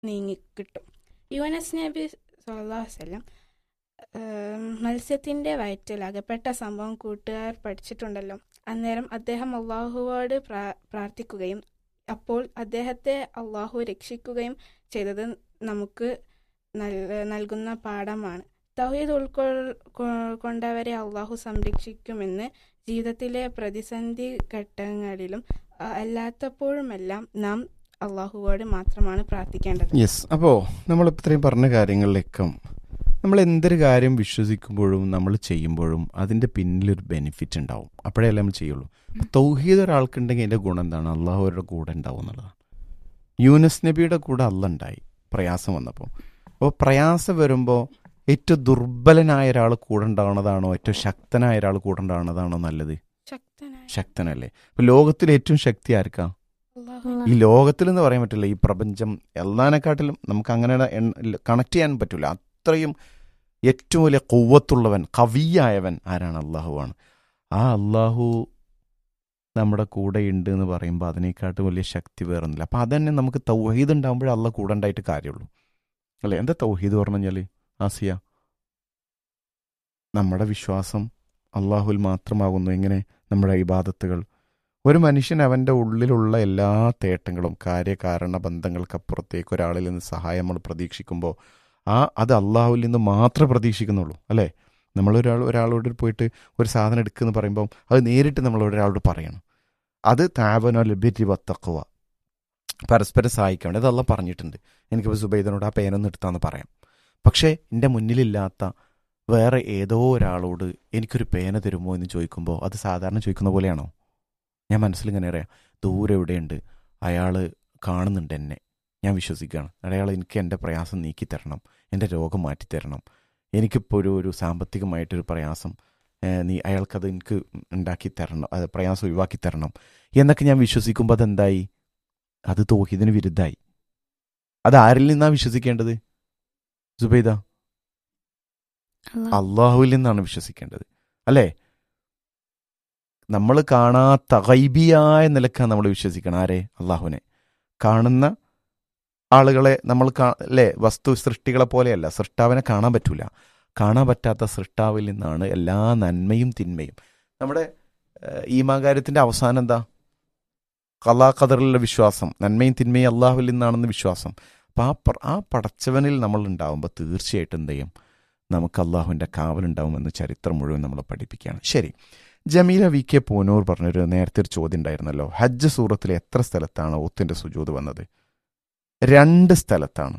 നീങ്ങിക്കിട്ടും യുനസ് നബി സല്ലല്ലാഹു അലൈഹി വസല്ലം ഏം, മത്സ്യത്തിന്റെ വയറ്റിൽ അകപ്പെട്ട സംഭവം കൂട്ടുകാർ പഠിച്ചിട്ടുണ്ടല്ലോ അന്നേരം അദ്ദേഹം അള്ളാഹുവോട് പ്രാ- പ്രാർത്ഥിക്കുകയും അപ്പോൾ അദ്ദേഹത്തെ അള്ളാഹു രക്ഷിക്കുകയും ചെയ്തത് നമുക്ക് നൽ- നൽകുന്ന പാഠമാണ് തൗഹീദ് ഉൾക്കൊണ്ടവരെ അള്ളാഹു സംരക്ഷിക്കുമെന്ന് ജീവിതത്തിലെ പ്രതിസന്ധി ഘട്ടങ്ങളിലും ആ, അല്ലാത്തപ്പോഴുമെല്ലാം നാം അള്ളാഹുവോട് മാത്രമാണ് പ്രാർത്ഥിക്കേണ്ടത് യെസ് അപ്പോൾ നമ്മൾ ഇത്രയും പറഞ്ഞ കാര്യങ്ങളിലേക്കും നമ്മൾ എന്തൊരു കാര്യം വിശ്വസിക്കുമ്പോഴും നമ്മൾ ചെയ്യുമ്പോഴും അതിൻ്റെ പിന്നിലൊരു ബെനിഫിറ്റ് ഉണ്ടാവും അപ്പോഴേ നമ്മൾ ചെയ്യുള്ളൂ അപ്പോൾ തൗഹീദ് ഒരാൾക്കുണ്ടെങ്കിൽ അതിൻ്റെ ഗുണം എന്താണ് അള്ളാഹു അവരുടെ കൂടെ ഉണ്ടാവും എന്നുള്ളതാണ് യൂനസ് നബിയുടെ കൂടെ അല്ല ഉണ്ടായി പ്രയാസം വന്നപ്പോൾ അപ്പോൾ പ്രയാസം വരുമ്പോൾ ഏറ്റവും ദുർബലനായ ഒരാൾ കൂടെ ഉണ്ടാവുന്നതാണോ ഏറ്റവും ശക്തനായ ഒരാൾ കൂടെ ഉണ്ടാവുന്നതാണോ നല്ലത് ശക്തനായ ശക്തനല്ലേ അപ്പോൾ ലോകത്തിൽ ഏറ്റവും ശക്തി ആർക്കാ അള്ളാഹു ഈ ലോകത്തിൽ എന്ന് പറയാൻ പറ്റില്ല ഈ പ്രപഞ്ചം എല്ലാനെക്കാട്ടിലും നമുക്ക് അങ്ങനെ കണക്ട് ചെയ്യാൻ പറ്റില്ല അത്രയും ഏറ്റവും വലിയ കൊവ്വത്തുള്ളവൻ കവിയായവൻ ആരാണ് അള്ളാഹുവാണ് ആ അള്ളാഹു നമ്മുടെ കൂടെ ഉണ്ട് എന്ന് പറയുമ്പോൾ അതിനേക്കാട്ടും വലിയ ശക്തി വേറൊന്നുമില്ല അപ്പം അതന്നെ നമുക്ക് തൗഹീദ് ഉണ്ടാകുമ്പോഴേ അള്ള കൂടെ ഉണ്ടായിട്ട് കാര്യമുള്ളൂ അല്ലേ എന്താ തൗഹീദ് പറഞ്ഞു കഴിഞ്ഞാൽ ആസിയ നമ്മുടെ വിശ്വാസം അള്ളാഹുൽ മാത്രമാകുന്നു എങ്ങനെ നമ്മുടെ ഇബാദത്തുകൾ ഒരു മനുഷ്യൻ അവൻ്റെ ഉള്ളിലുള്ള എല്ലാ തേട്ടങ്ങളും കാര്യകാരണ ബന്ധങ്ങൾക്കപ്പുറത്തേക്ക് ഒരാളിൽ നിന്ന് സഹായം നമ്മൾ പ്രതീക്ഷിക്കുമ്പോൾ ആ അത് അള്ളാഹുവിൽ നിന്ന് മാത്രമേ പ്രതീക്ഷിക്കുന്നുള്ളൂ അല്ലേ നമ്മളൊരാൾ ഒരാളോട് പോയിട്ട് ഒരു സാധനം എടുക്കുമെന്ന് പറയുമ്പോൾ അത് നേരിട്ട് നമ്മൾ ഒരാളോട് പറയണം അത് താപനോ ലഭ്യറ്റി വത്തക്കുവ പരസ്പരം സഹായിക്കാൻ വേണ്ടി അതല്ല പറഞ്ഞിട്ടുണ്ട് എനിക്കിപ്പോൾ സുബൈദനോട് ആ പേനൊന്ന് എടുത്താന്ന് പറയാം പക്ഷേ എൻ്റെ മുന്നിലില്ലാത്ത വേറെ ഏതോ ഒരാളോട് എനിക്കൊരു പേന തരുമോ എന്ന് ചോദിക്കുമ്പോൾ അത് സാധാരണ ചോദിക്കുന്ന പോലെയാണോ ഞാൻ മനസ്സിലിങ്ങനെ അറിയാം ദൂരെ എവിടെയുണ്ട് അയാൾ കാണുന്നുണ്ട് എന്നെ ഞാൻ വിശ്വസിക്കുകയാണ് അയാൾ എനിക്ക് എൻ്റെ പ്രയാസം നീക്കി തരണം എൻ്റെ രോഗം മാറ്റി തരണം എനിക്കിപ്പോൾ ഒരു ഒരു സാമ്പത്തികമായിട്ടൊരു പ്രയാസം ഏഹ്, നീ അയാൾക്കത് എനിക്ക് ഉണ്ടാക്കി തരണം അത് പ്രയാസം ഒഴിവാക്കി തരണം എന്നൊക്കെ ഞാൻ വിശ്വസിക്കുമ്പോൾ അതെന്തായി അത് തോഹിദിന് വിരുദ്ധായി അത് ആരിൽ നിന്നാണ് വിശ്വസിക്കേണ്ടത് സുബൈദ അള്ളാഹുവിൽ നിന്നാണ് വിശ്വസിക്കേണ്ടത് അല്ലേ നമ്മൾ കാണാത്ത ഗൈബിയായ നിലക്കാണ് നമ്മൾ വിശ്വസിക്കണം ആരെ അള്ളാഹുവിനെ കാണുന്ന ആളുകളെ നമ്മൾ കാ- അല്ലേ വസ്തു സൃഷ്ടികളെ പോലെയല്ല സൃഷ്ടാവിനെ കാണാൻ പറ്റൂല കാണാൻ പറ്റാത്ത സൃഷ്ടാവിൽ നിന്നാണ് എല്ലാ നന്മയും തിന്മയും നമ്മുടെ ഏഹ്, ഈമാകാര്യത്തിന്റെ അവസാനം എന്താ കലാ ഖദറിലുള്ള വിശ്വാസം നന്മയും തിന്മയും അള്ളാഹുവിൽ നിന്നാണെന്ന് വിശ്വാസം അപ്പം ആ പ- ആ പടച്ചവനിൽ നമ്മൾ ഉണ്ടാവുമ്പോൾ തീർച്ചയായിട്ടും എന്ത് ചെയ്യും നമുക്ക് അള്ളാഹുവിൻ്റെ കാവലുണ്ടാവുമെന്ന് ചരിത്രം മുഴുവൻ നമ്മൾ പഠിപ്പിക്കുകയാണ് ശരി ജമീല വി കെ പൂനൂർ പറഞ്ഞൊരു നേരത്തെ ഒരു ചോദ്യം ഉണ്ടായിരുന്നല്ലോ ഹജ്ജ് സൂറത്തിൽ എത്ര സ്ഥലത്താണ് ഒത്തിന്റെ സുജൂത് വന്നത് രണ്ട് സ്ഥലത്താണ്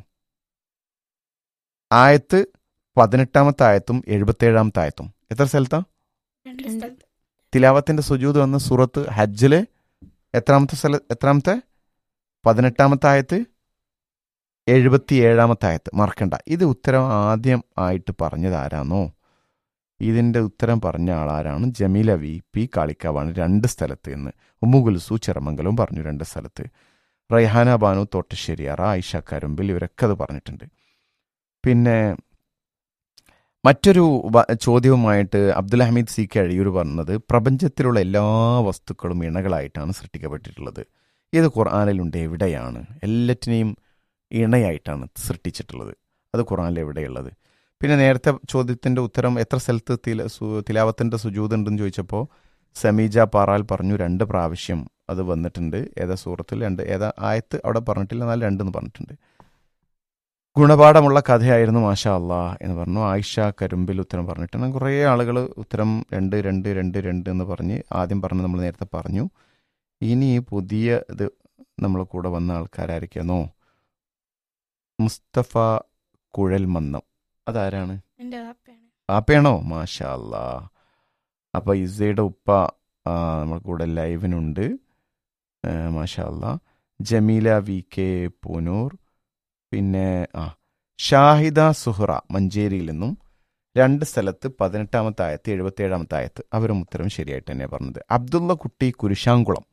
ആയത്ത് പതിനെട്ടാമത്തെ ആയത്തും എഴുപത്തേഴാമത്തെ ആയത്തും എത്ര സ്ഥലത്താ രണ്ട് രണ്ട്. സ്ഥലത്ത് തിലാവത്തിന്റെ സുജൂത് വന്ന സൂറത്ത് ഹജ്ജിലെ എത്രാമത്തെ സ്ഥല എത്രാമത്തെ പതിനെട്ടാമത്തെ ആയത്ത് എഴുപത്തി ഏഴാമത്തെ ആയത്ത് മറക്കണ്ട ഇത് ഉത്തരം ആദ്യം ആയിട്ട് പറഞ്ഞത് ആരാന്നോ ഇതിന്റെ ഉത്തരം പറഞ്ഞ ആളാരാണ് ജമീല വി പി കാളിക്കാവാണ് രണ്ട് സ്ഥലത്ത് എന്ന് ഉമ്മുകുൽസു ചിറമംഗലവും പറഞ്ഞു രണ്ട് സ്ഥലത്ത് റൈഹാന ബാനു തോട്ടശ്ശേരിയാറ ആയിഷ കരുമ്പിൽ ഇവരൊക്കെ അത് പറഞ്ഞിട്ടുണ്ട് പിന്നെ മറ്റൊരു വ- ചോദ്യവുമായിട്ട് അബ്ദുൽ ഹമീദ് സി കെ അഴിയൂർ പറഞ്ഞത് പ്രപഞ്ചത്തിലുള്ള എല്ലാ വസ്തുക്കളും ഇണകളായിട്ടാണ് സൃഷ്ടിക്കപ്പെട്ടിട്ടുള്ളത് ഇത് ഖുർആാനിലുണ്ട് എവിടെയാണ് എല്ലാറ്റിനെയും ഇണയായിട്ടാണ് സൃഷ്ടിച്ചിട്ടുള്ളത് അത് ഖുർആാനിൽ എവിടെയുള്ളത് പിന്നെ നേരത്തെ ചോദ്യത്തിന്റെ ഉത്തരം എത്ര സ്ഥലത്ത് തില സു- തിലാവത്തിന്റെ സുജൂത് ഉണ്ടെന്ന് ചോദിച്ചപ്പോൾ സമീജ പാറാൽ പറഞ്ഞു രണ്ട് പ്രാവശ്യം അത് വന്നിട്ടുണ്ട് ഏതാ സൂറത്തിൽ രണ്ട് ഏതാ ആയത്ത് അവിടെ പറഞ്ഞിട്ടില്ല എന്നാൽ രണ്ടെന്ന് പറഞ്ഞിട്ടുണ്ട് ഗുണപാഠമുള്ള കഥയായിരുന്നു മാഷാ അള്ളാ എന്ന് പറഞ്ഞു ആയിഷ കരുമ്പിൽ ഉത്തരം പറഞ്ഞിട്ടുണ്ട് കുറേ ആളുകൾ ഉത്തരം രണ്ട് രണ്ട് രണ്ട് രണ്ട് എന്ന് പറഞ്ഞ് ആദ്യം പറഞ്ഞ് നമ്മൾ നേരത്തെ പറഞ്ഞു ഇനി പുതിയ ഇത് നമ്മളെ കൂടെ വന്ന ആൾക്കാരായിരിക്കാന്നോ മുസ്തഫ കുഴൽമന്നം അതാരാണ് എൻ്റെ വാപ്പയാണ് ആപ്പയാണോ മാഷാ അല്ലാ അപ്പൊ ഇസയുടെ ഉപ്പ ആ, നമ്മുടെ കൂടെ ലൈവിനുണ്ട് ആ, മാഷാ അല്ലാ ജമീല വി കെ പൂനൂർ പിന്നെ ആ ഷാഹിദ സുഹ്റ മഞ്ചേരിയിൽ നിന്നും രണ്ട് സ്ഥലത്ത് പതിനെട്ടാമത്തെ ആയത്ത് എഴുപത്തി ആയത്ത് അവരും ഉത്തരം ശരിയായിട്ട് തന്നെ പറഞ്ഞത് അബ്ദുള്ള കുട്ടി കുരിശാങ്കുളം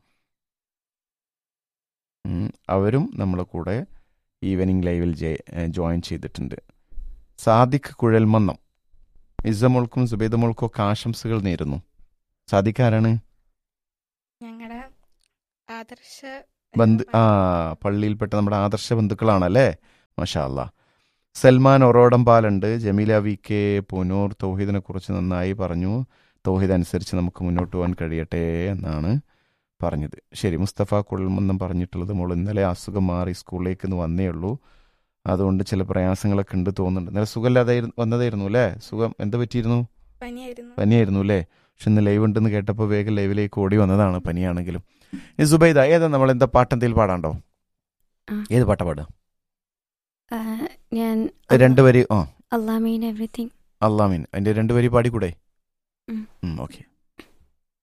ഉം, അവരും നമ്മളെ കൂടെ ഈവനിങ് ലൈവിൽ ജെ- ഏ, ജോയിൻ ചെയ്തിട്ടുണ്ട് സാദിഖ് കുഴൽമന്നം ഇസമോൾക്കും സുബൈദമോൾക്കും ഒക്കെ ആശംസകൾ നേരുന്നു സാദിഖ് ആരാണ് ഞങ്ങളുടെ ആദർശ ബന്ധു ആ പള്ളിയിൽപ്പെട്ട നമ്മുടെ ആദർശ ബന്ധുക്കളാണല്ലേ മഷാ അല്ലാ സൽമാൻ ഒറോടംപാലുണ്ട് ജമീല വി കെ പുനൂർ തൗഹീദിനെ കുറിച്ച് നന്നായി പറഞ്ഞു തൗഹീദ് അനുസരിച്ച് നമുക്ക് മുന്നോട്ട് പോകാൻ കഴിയട്ടെ എന്നാണ് പറഞ്ഞത് ശരി മുസ്തഫ കുഴൽമന്നം പറഞ്ഞിട്ടുള്ളത് മോൾ ഇന്നലെ അസുഖം മാറി സ്കൂളിലേക്ക് ഇന്ന് വന്നേ ഉള്ളൂ അതുകൊണ്ട് ചില പ്രയാസങ്ങളൊക്കെ ഉണ്ട് തോന്നുന്നുണ്ട് ഇന്നലെ സുഖമില്ലാതെ വന്നതായിരുന്നു അല്ലേ സുഖം എന്ത് പറ്റിയിരുന്നു പനിയായിരുന്നു പനിയായിരുന്നു അല്ലേ പക്ഷെ ഇന്ന് ലൈവ് ഉണ്ടെന്ന് കേട്ടപ്പോൾ വേഗം ലൈവിലേക്ക് ഓടി വന്നതാണ് പനിയാണെങ്കിലും ഈ സുബൈദ ഏതാ നമ്മൾ എന്താ പാട്ടെന്തെങ്കിലും പാടാണ്ടോ ആ. ഏത് പാട്ടാ പാടുക ആ, ഞാൻ രണ്ട് വരി ആ അല്ലാ മീൻ എവറിത്തിങ് അള്ളാമീൻ അതിന്റെ രണ്ട് വരി പാടിക്കൂടെ ഉം. ഓക്കെ